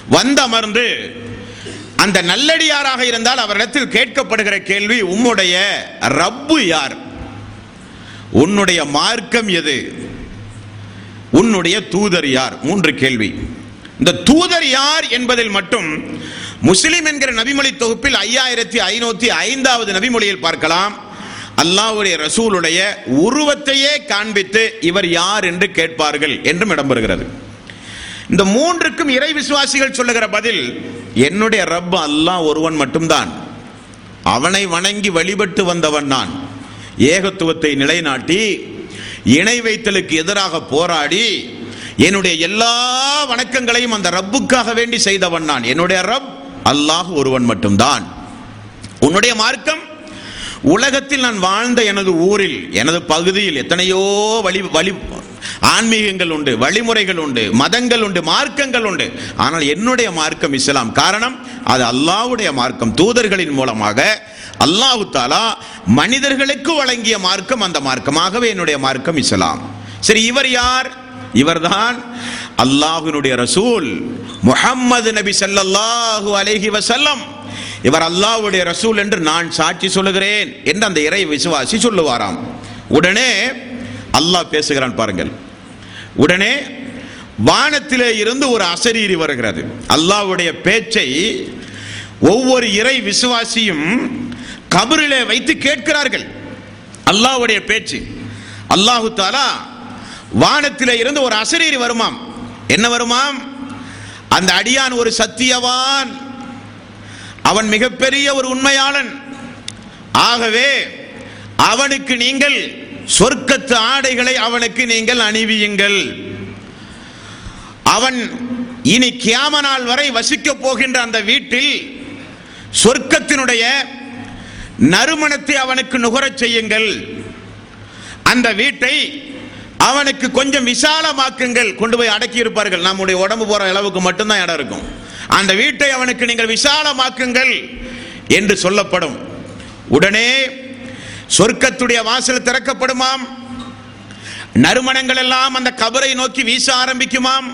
வந்து அமர்ந்து அந்த நல்லடியாராக இருந்தால் அவரிடத்தில் கேட்கப்படுகிற கேள்வி உம்முடைய ரப்பு யார் உன்னுடைய மார்க்கம் எது உன்னுடைய தூதர் யார் மூன்று கேள்வி இந்த தூதர் யார் என்பதில் மட்டும் முஸ்லிம் என்கிற நபிமொழி தொகுப்பில் ஐயாயிரத்தி ஐநூத்தி ஐந்தாவது நபிமொழியில் பார்க்கலாம் அல்லாஹ்வுடைய ரசூலுடைய உருவத்தையே காண்பித்து இவர் யார் என்று கேட்பார்கள் என்றும் இடம்பெறுகிறது இந்த மூன்றுக்கும் இறை விசுவாசிகள் சொல்லுகிற பதில் என்னுடைய ரப் அல்லாஹ் ஒருவன் மட்டும்தான் அவனை வணங்கி வழிபட்டு வந்தவன் நான் ஏகத்துவத்தை நிலைநாட்டி இணை வைத்தலுக்கு எதிராக போராடி என்னுடைய எல்லா வணக்கங்களையும் அந்த ரப்புக்காக வேண்டி செய்தவன் நான் என்னுடைய ரப் அல்லாஹ் ஒருவன் மட்டும்தான் உன்னுடைய மார்க்கம் உலகத்தில் நான் வாழ்ந்த எனது ஊரில் எனது பகுதியில் எத்தனையோ வழி வழி ஆன்மீகங்கள் உண்டு வழிமுறைகள் உண்டு மதங்கள் உண்டு மார்க்கங்கள் உண்டு ஆனால் என்னுடைய மார்க்கம் இஸ்லாம் காரணம் அது அல்லாஹ்வுடைய மார்க்கம் தூதர்களின் மூலமாக அல்லாஹு தாலா மனிதர்களுக்கு வழங்கிய மார்க்கம் அந்த மார்க்கமாகவே என்னுடைய மார்க்கம் இஸ்லாம் சரி இவர் யார் இவர்தான் அல்லாஹ்வினுடைய ரசூல் முஹம்மது நபி ஸல்லல்லாஹு அலைஹி வஸல்லம் இவர் அல்லாஹ்வுடைய ரசூல் என்று நான் சாட்சி சொல்லுகிறேன் என்று அந்த இறை விசுவாசி சொல்லுவாராம் உடனே அல்லாஹ் பேசுகிறான் பாருங்கள் உடனே வானத்திலே இருந்து ஒரு அசரீரி வருகிறது அல்லாஹ்வுடைய பேச்சை ஒவ்வொரு இறை விசுவாசியும் கபரிலே வைத்து கேட்கிறார்கள் அல்லாஹ்வுடைய பேச்சு அல்லாஹு தாலா வானத்திலே இருந்து ஒரு அசரீரி வருமாம் என்ன வருமாம் அந்த அடியான் ஒரு சத்தியவான் அவன் மிகப்பெரிய ஒரு உண்மையாளன் ஆகவே அவனுக்கு நீங்கள் சொர்க்கத்து ஆடைகளை அவனுக்கு நீங்கள் அணிவியுங்கள் அவன் இனி கியாம நாள் வரை வசிக்கப் போகின்ற அந்த வீட்டில் சொர்க்கத்தினுடைய நறுமணத்தை அவனுக்கு நுகரச் செய்யுங்கள் அந்த வீட்டை அவனுக்கு கொஞ்சம் விசாலமாக்குங்கள் கொண்டு போய் அடக்கி இருப்பார்கள் நம்முடைய உடம்பு போற அளவுக்கு மட்டும்தான் இடம் இருக்கும் அந்த வீட்டை அவனுக்கு நீங்கள் விசாலமாக்குங்கள் என்று சொல்லப்படும் உடனே சொர்க்கத்துடைய வாசல் திறக்கப்படுமாம் நறுமணங்கள் எல்லாம் அந்த கபரை நோக்கி வீச ஆரம்பிக்குமாம்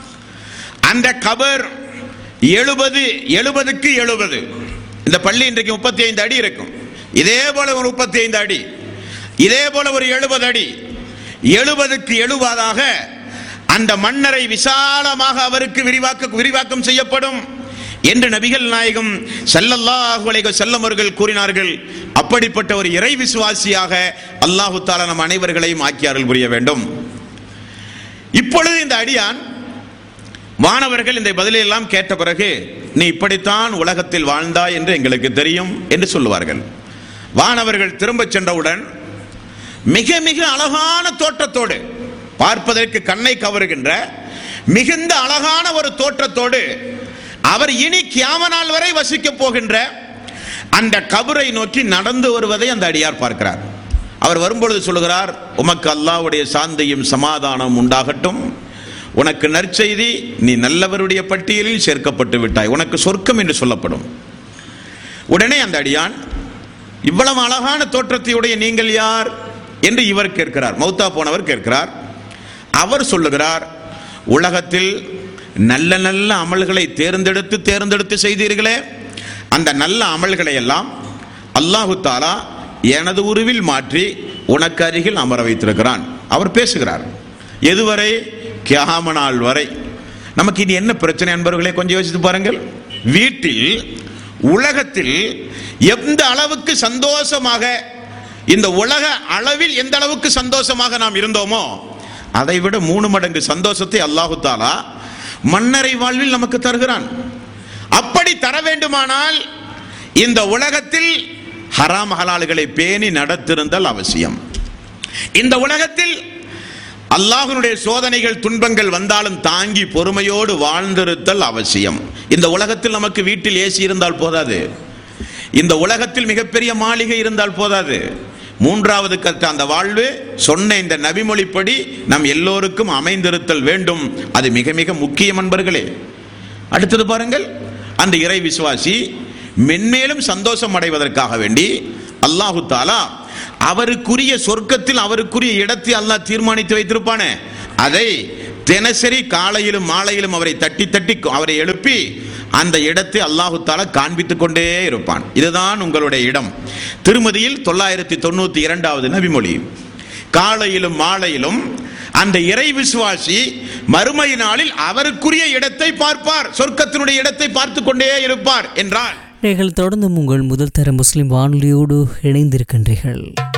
அந்த கபர் எழுபது எழுபதுக்கு எழுபது இந்த பள்ளி இன்றைக்கு முப்பத்தி ஐந்து அடி இருக்கும் இதே போல ஒரு முப்பத்தி ஐந்து அடி இதே போல ஒரு எழுபது அடி எழுபதுக்கு எழுபதாக அந்த மன்னரை விசாலமாக அவருக்கு விரிவாக்க விரிவாக்கம் செய்யப்படும் என்று நபிகள் நாயகம் ஸல்லல்லாஹு அலைஹி வஸல்லம் அவர்கள் கூறினார்கள் அப்படிப்பட்ட ஒரு இறை விசுவாசியாக அல்லாஹு தாலா நம் அனைவர்களையும் ஆக்கியார்கள் புரிய வேண்டும் இப்பொழுது இந்த அடியான் வானவர்கள் இந்த பதிலை எல்லாம் கேட்ட பிறகு நீ இப்படித்தான் உலகத்தில் வாழ்ந்தாய் என்று எங்களுக்கு தெரியும் என்று சொல்லுவார்கள் வானவர்கள் திரும்பச் சென்றவுடன் மிக மிக அழகான தோற்றத்தோடு பார்ப்பதற்கு கண்ணை கவருகின்ற மிகுந்த அழகான ஒரு தோற்றத்தோடு அவர் இனி கியாம நாள் வரை வசிக்கப் போகின்ற அந்த கபரை நோக்கி நடந்து வருவதை அந்த அடியார் பார்க்கிறார் அவர் வரும்பொழுது சொல்லுகிறார் உமக்கு அல்லாஹ்வுடைய சாந்தியும் சமாதானம் உண்டாகட்டும் உனக்கு நற்செய்தி நீ நல்லவருடைய பட்டியலில் சேர்க்கப்பட்டு விட்டாய் உனக்கு சொர்க்கம் என்று சொல்லப்படும் உடனே அந்த அடியான் இவ்வளவு அழகான தோற்றத்தையுடைய நீங்கள் யார் என்று இவர் கேட்கிறார் மௌத்தா போனவர் கேட்கிறார் அவர் சொல்லுகிறார் உலகத்தில் நல்ல நல்ல அமல்களை தேர்ந்தெடுத்து தேர்ந்தெடுத்து செய்தீர்களே அந்த நல்ல அமல்களை எல்லாம் அல்லாஹு தாலா எனது உருவில் மாற்றி உனக்கு அருகில் அமர வைத்திருக்கிறான் அவர் பேசுகிறார் எதுவரை கியாம நாள் வரை நமக்கு இது என்ன பிரச்சனை என்பவர்களே கொஞ்சம் யோசித்து பாருங்கள் வீட்டில் உலகத்தில் எந்த அளவுக்கு சந்தோஷமாக இந்த உலக அளவில் எந்த அளவுக்கு சந்தோஷமாக நாம் இருந்தோமோ அதை விட மூணு மடங்கு சந்தோஷத்தை அல்லாஹு தாலா மன்னரை வாழ்வில் நமக்கு தருகிறான் அப்படி தர வேண்டுமானால் இந்த உலகத்தில் ஹராம் ஹலால்களை பேணி நடத்திருந்தல் அவசியம் இந்த உலகத்தில் அல்லாஹ்வினுடைய சோதனைகள் துன்பங்கள் வந்தாலும் தாங்கி பொறுமையோடு வாழ்ந்திருத்தல் அவசியம் இந்த உலகத்தில் நமக்கு வீட்டில் ஏசி இருந்தால் போதாது இந்த உலகத்தில் மிகப்பெரிய மாளிகை இருந்தால் போதாது மூன்றாவது கற்ற அந்த வாழ்வு சொன்ன இந்த நபிமொழிப்படி நம் எல்லோருக்கும் அமைந்திருத்தல் வேண்டும் அது மிக மிக முக்கியம் அன்பர்களே அடுத்தது பாருங்கள் அந்த இறை விசுவாசி மென்மேலும் சந்தோஷம் அடைவதற்காக வேண்டி அல்லாஹு தாலா அவருக்குரிய சொர்க்கத்தில் அவருக்குரிய இடத்தை அல்லாஹ் தீர்மானித்து வைத்திருப்பானே அதை தினசரி காலையிலும் மாலையிலும் அவரை தட்டி தட்டி அவரை எழுப்பி அந்த இடத்தை அல்லாஹு தாலா காண்பித்துக் கொண்டே இருப்பான் இதுதான் உங்களுடைய இடம் திருமதியில் தொள்ளாயிரத்தி தொண்ணூத்தி இரண்டாவது நபிமொழி காலையிலும் மாலையிலும் அந்த இறை விசுவாசி மறுமை நாளில் அவருக்குரிய இடத்தை பார்ப்பார் சொர்க்கத்தினுடைய இடத்தை பார்த்து கொண்டே இருப்பார் என்றால் நீங்கள் தொடர்ந்தும் உங்கள் முதல் தர முஸ்லிம் வானொலியோடு இணைந்திருக்கின்றீர்கள்